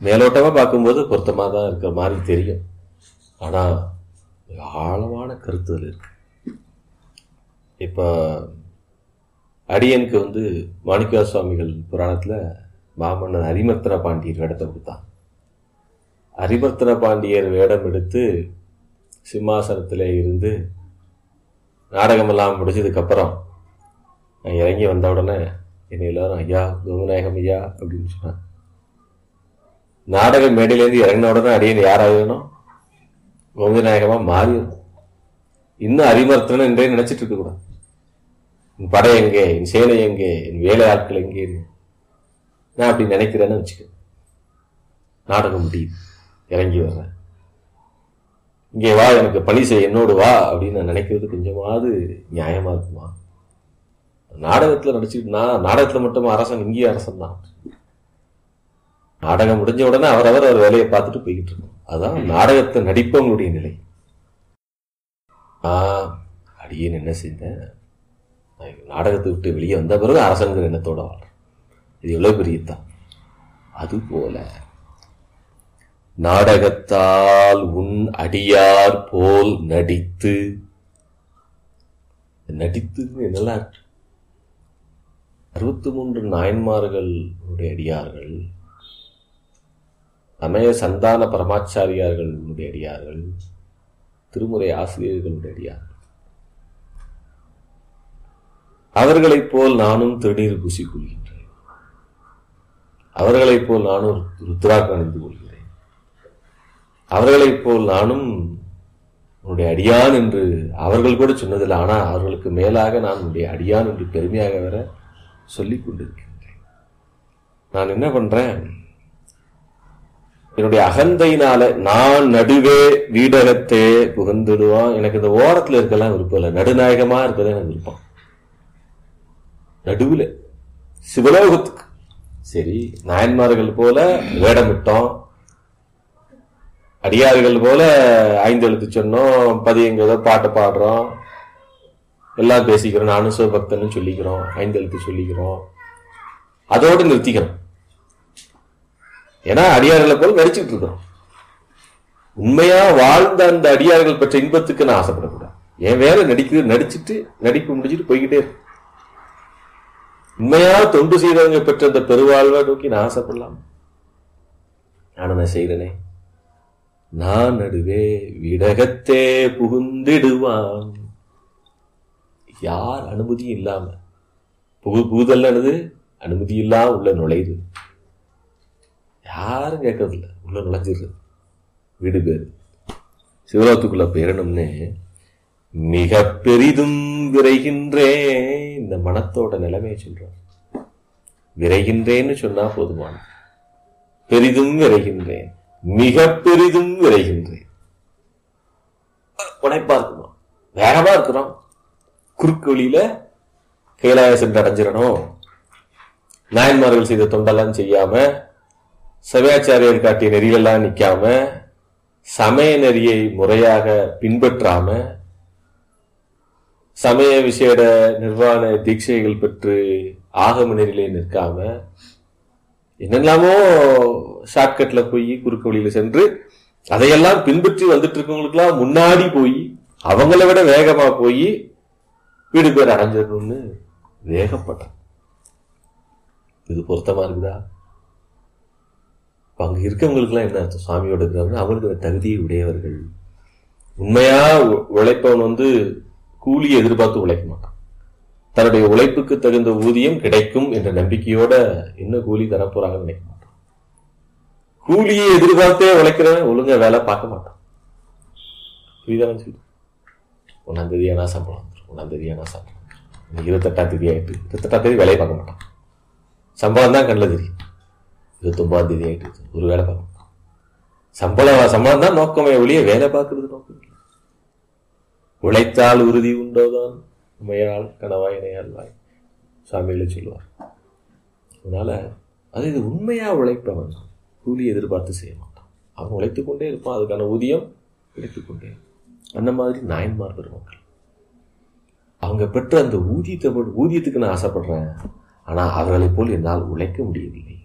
மேலோட்டமா பார்க்கும்போது பொருத்தமா தான் இருக்கிற மாதிரி தெரியும் ஆனா மிக ஆழமான கருத்துதல் இருக்கு இப்ப அடியனுக்கு வந்து மாணிக்கா சுவாமிகள் புராணத்துல மாமன்னர் அரிமர்த்தன பாண்டியர் வேடத்தை கொடுத்தான் அரிமர்த்தன பாண்டியர் வேடம் எடுத்து சிம்மாசனத்தில் இருந்து நாடகமெல்லாம் முடிஞ்சதுக்கப்புறம் நான் இறங்கி வந்த உடனே என்னை எல்லாரும் ஐயா கோவிநாயகம் ஐயா அப்படின்னு சொன்னான் நாடக மேடையிலேருந்து இறங்கின உடனே அடியன் யாராகணும் கோவிநாயகமா மாறிடும் இன்னும் அரிமர்த்தனன் என்றே நினைச்சிட்டு இருக்க கூடாது என் படை எங்கே என் சேனை எங்கே என் வேலை ஆட்கள் எங்கே நான் அப்படி நினைக்கிறேன்னு வச்சுக்க நாடகம் முடியுது இறங்கி வர்றேன் இங்கே வா எனக்கு பணி செய்ய என்னோடு வா அப்படின்னு நான் நினைக்கிறது கொஞ்சமாவது நியாயமா இருக்குமா நாடகத்துல நடிச்சுட்டு நான் நாடகத்துல மட்டும் அரசன் இங்கேயும் அரசன் தான் நாடகம் முடிஞ்ச உடனே அவரவர் அவர் வேலையை பார்த்துட்டு போய்கிட்டு இருக்கோம் அதான் நாடகத்தை நடிப்பவங்களுடைய நிலை ஆஹ் அடியேன் என்ன செய்தேன் நான் நாடகத்தை விட்டு வெளியே வந்த பிறகு அரசங்கிற எண்ணத்தோட வாழ்றேன் இது எவ்வளவு பெரிய தான் அதுபோல நாடகத்தால் உன் அடியார் போல் நடித்து நடித்து என்னெல்லாம் இருக்கு அறுபத்தி மூன்று நாயன்மார்களுடைய அடியார்கள் சமய சந்தான பரமாச்சாரியார்களுடைய அடியார்கள் திருமுறை ஆசிரியர்களுடைய அடியார்கள் அவர்களைப் போல் நானும் திருநீர் பூசிக் கொள்கின்றேன் அவர்களைப் போல் நானும் ருத்ராக்கு அணிந்து கொள்கிறேன் அவர்களைப் போல் நானும் உன்னுடைய அடியான் என்று அவர்கள் கூட சொன்னதில்லை ஆனா அவர்களுக்கு மேலாக நான் உன்னுடைய அடியான் என்று பெருமையாக வர சொல்லிக் கொண்டிருக்கின்றேன் நான் என்ன பண்றேன் என்னுடைய அகந்தையினால நான் நடுவே வீடகத்தே புகுந்துடுவான் எனக்கு இந்த ஓரத்துல இருக்கலாம் விருப்பம் இல்லை நடுநாயகமா இருக்கதான் எனக்கு விருப்பம் நடுவுல சிவலோகத்துக்கு சரி நாயன்மார்கள் போல வேடமிட்டோம் அடியார்கள் போல ஐந்து எழுத்து சொன்னோம் பதியங்க பாட்டு பாடுறோம் எல்லாம் பேசிக்கிறோம் நானும் சிவபக்தன்னு சொல்லிக்கிறோம் ஐந்து எழுத்து சொல்லிக்கிறோம் அதோடு நிறுத்திக்கிறோம் ஏன்னா அடியார்களை போல நடிச்சுட்டு இருக்கிறோம் உண்மையா வாழ்ந்த அந்த அடியார்கள் பெற்ற இன்பத்துக்கு நான் ஆசைப்படக்கூடாது என் வேலை நடிக்கிறது நடிச்சுட்டு நடிப்பு முடிச்சுட்டு போய்கிட்டே இருக்கு உண்மையா தொண்டு செய்தவங்க பெற்ற அந்த பெருவாழ்வை நோக்கி நான் ஆசைப்படலாம் நான் என்ன செய்கிறேனே நான் நடுவே விடகத்தே புகுந்திடுவான் யார் அனுமதியும் இல்லாம புகு புகுதல் என்னது அனுமதி இல்லாம உள்ள நுழையுது யாரும் கேட்கறது இல்லை உள்ள நுழைஞ்சிடுறது வீடு பேரு சிவலோகத்துக்குள்ள பேரணும்னு மிக பெரிதும் விரைகின்றேன் இந்த மனத்தோட நிலைமையை சொல்றார் விரைகின்றேன்னு சொன்னா போதுமான பெரிதும் விரைகின்றேன் மிக பெரிதும் விரைகின்றேன் உழைப்பா இருக்குமா வேகமா இருக்கிறோம் குறுக்கு வழியில கைலாய சென்று அடைஞ்சிடணும் நாயன்மார்கள் செய்த தொண்டெல்லாம் செய்யாம சபையாச்சாரியர் காட்டிய நெறியெல்லாம் நிக்காம சமய நெறியை முறையாக பின்பற்றாம சமய விசேட நிர்வாண தீட்சைகள் பெற்று ஆகம நெறியிலே நிற்காம என்னெல்லாமோ ஷார்ட்கட்ல போய் குறுக்கு வழியில சென்று அதையெல்லாம் பின்பற்றி வந்துட்டு இருக்கவங்களுக்குலாம் முன்னாடி போய் அவங்கள விட வேகமா போய் வீடு பேர் அடைஞ்சிடணும்னு வேகப்பட்டான் இது பொருத்தமா இருக்குதா அங்க இருக்கவங்களுக்குலாம் என்ன அர்த்தம் சுவாமியோட இருக்கிறவங்க அவங்களுக்கு தகுதியை உடையவர்கள் உண்மையா உழைப்பவன் வந்து கூலியை எதிர்பார்த்து உழைக்க மாட்டான் தன்னுடைய உழைப்புக்கு தகுந்த ஊதியம் கிடைக்கும் என்ற நம்பிக்கையோட என்ன கூலி தரப்போறாங்கன்னு நினைக்க மாட்டான் கூலியை எதிர்பார்த்தே உழைக்கிறவன் ஒழுங்கா வேலை பார்க்க மாட்டான் புரியுதானு சொல்லி ஒன்னாம் தேதி ஆனா சம்பளம் வந்துடும் ஒன்னாம் தேதி ஆனா சம்பளம் இன்னைக்கு இருபத்தெட்டாம் தேதி ஆயிட்டு இருபத்தெட்டாம் தேதி வேலையை பார்க்க மாட்டான் சம்பளம் தான் கண்ணில் தெரியும் இருபத்தொன்பதாம் தேதி ஆயிட்டு ஒரு வேலை பார்க்க மாட்டான் சம்பளம் சம்பளம் தான் நோக்கமே ஒழிய வேலை பார்க்கறது நோக்கம் இல்லை உழைத்தால் உறுதி உண்டோதான் உமையால் கனவாய் இணையாள்வாய் சுவாமிகளை சொல்லுவார் அதனால அது இது உண்மையா உழைப்பவன் கூலி எதிர்பார்த்து செய்ய மாட்டான் அவன் உழைத்துக் கொண்டே இருப்பான் அதுக்கான ஊதியம் கிடைத்துக் கொண்டே அந்த மாதிரி நாயன்மார் பெருமக்கள் அவங்க பெற்ற அந்த ஊதியத்தை ஊதியத்துக்கு நான் ஆசைப்படுறேன் ஆனா அவர்களைப் போல் என்னால் உழைக்க முடியவில்லை